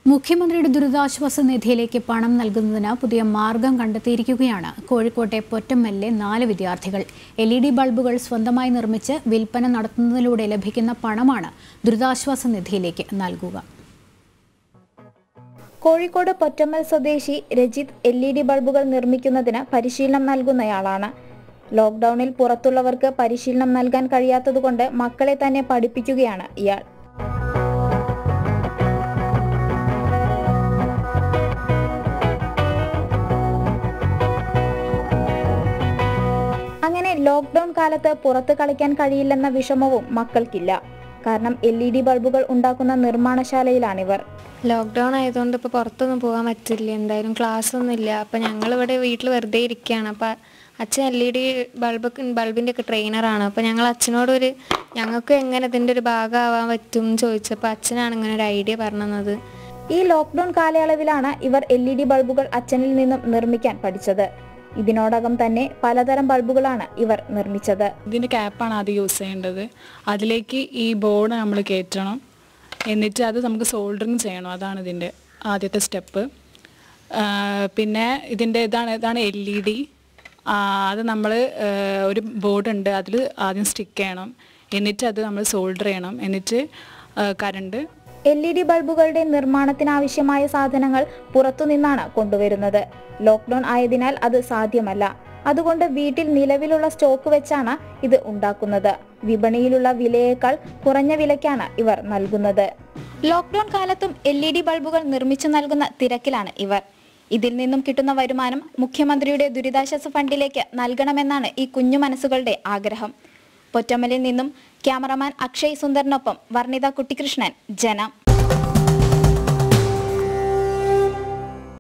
മുഖ്യമന്ത്രിയുടെ ദുരിതാശ്വാസ നിധിയിലേക്ക് പണം നൽകുന്നതിന് പുതിയ മാർഗം കണ്ടെത്തിയിരിക്കുകയാണ് കോഴിക്കോട്ടെ പൊറ്റമ്മലിലെ നാല് വിദ്യാർത്ഥികൾ എൽ ഇ ഡി ബൾബുകൾ സ്വന്തമായി നിർമ്മിച്ച് വിൽപ്പന നടത്തുന്നതിലൂടെ ലഭിക്കുന്ന പണമാണ് ദുരിതാശ്വാസ നിധിയിലേക്ക് നൽകുക കോഴിക്കോട് പൊറ്റമ്മൽ സ്വദേശി രജിത് എൽ ഇ ഡി ബൾബുകൾ നിർമ്മിക്കുന്നതിന് പരിശീലനം നൽകുന്നയാളാണ് ലോക്ക്ഡൌണിൽ പുറത്തുള്ളവർക്ക് പരിശീലനം നൽകാൻ കഴിയാത്തതുകൊണ്ട് മക്കളെ തന്നെ പഠിപ്പിക്കുകയാണ് ഇയാൾ അങ്ങനെ ലോക്ക്ഡൌൺ കാലത്ത് പുറത്ത് കളിക്കാൻ കഴിയില്ലെന്ന വിഷമവും മക്കൾക്കില്ല കാരണം എൽ ഇ ഡി ബൾബുകൾ ഉണ്ടാക്കുന്ന നിർമ്മാണശാലയിലാണിവർ ലോക്ക്ഡൗൺ ആയതുകൊണ്ട് ഇപ്പോൾ പുറത്തൊന്നും പോകാൻ പറ്റില്ല എന്തായാലും ക്ലാസ് ഒന്നും ഇല്ല അപ്പം ഞങ്ങളിവിടെ വീട്ടിൽ വെറുതെ ഇരിക്കുകയാണ് അപ്പം അച്ഛൻ എൽ ഇ ഡി ബൾബ് ബൾബിൻ്റെ ഒക്കെ ട്രെയിനറാണ് അപ്പോൾ ഞങ്ങൾ അച്ഛനോടൊരു ഞങ്ങൾക്ക് എങ്ങനെ ഇതിൻ്റെ ഒരു ഭാഗമാവാൻ പറ്റും എന്ന് ചോദിച്ചപ്പോൾ അച്ഛനാണ് ഇങ്ങനെ ഒരു ഐഡിയ പറഞ്ഞു തന്നത് ഈ ലോക്ക്ഡൌൺ കാലയളവിലാണ് ഇവർ എൽ ഇ ഡി ബൾബുകൾ അച്ഛനിൽ നിന്നും നിർമ്മിക്കാൻ പഠിച്ചത് ഇതിനോടകം തന്നെ പലതരം ബൾബുകളാണ് ഇവർ നിർമ്മിച്ചത് ഇതിൻ്റെ ക്യാപ്പാണ് ആദ്യം യൂസ് ചെയ്യേണ്ടത് അതിലേക്ക് ഈ ബോർഡ് നമ്മൾ കയറ്റണം എന്നിട്ട് അത് നമുക്ക് സോൾഡറിങ് ചെയ്യണം അതാണ് ഇതിൻ്റെ ആദ്യത്തെ സ്റ്റെപ്പ് പിന്നെ ഇതിൻ്റെ ഇതാണ് ഇതാണ് എൽ ഇ ഡി അത് നമ്മൾ ഒരു ബോർഡ് ഉണ്ട് അതിൽ ആദ്യം സ്റ്റിക്ക് ചെയ്യണം എന്നിട്ട് അത് നമ്മൾ സോൾഡർ ചെയ്യണം എന്നിട്ട് കറണ്ട് എൽ ഇ ഡി ബൾബുകളുടെ നിർമ്മാണത്തിനാവശ്യമായ സാധനങ്ങൾ പുറത്തുനിന്നാണ് കൊണ്ടുവരുന്നത് ലോക്ക്ഡൌൺ ആയതിനാൽ അത് സാധ്യമല്ല അതുകൊണ്ട് വീട്ടിൽ നിലവിലുള്ള സ്റ്റോക്ക് വെച്ചാണ് ഇത് ഉണ്ടാക്കുന്നത് വിപണിയിലുള്ള വിലയേക്കാൾ കുറഞ്ഞ വിലയ്ക്കാണ് ഇവർ നൽകുന്നത് ലോക്ക്ഡൌൺ കാലത്തും എൽ ഇ ഡി ബൾബുകൾ നിർമ്മിച്ചു നൽകുന്ന തിരക്കിലാണ് ഇവർ ഇതിൽ നിന്നും കിട്ടുന്ന വരുമാനം മുഖ്യമന്ത്രിയുടെ ദുരിതാശ്വാസ ഫണ്ടിലേക്ക് നൽകണമെന്നാണ് ഈ കുഞ്ഞു മനസ്സുകളുടെ ആഗ്രഹം പൊറ്റമ്മലിൽ നിന്നും ക്യാമറമാൻ അക്ഷയ് സുന്ദറിനൊപ്പം വർണിത കുട്ടിക്കൃഷ്ണൻ ജനം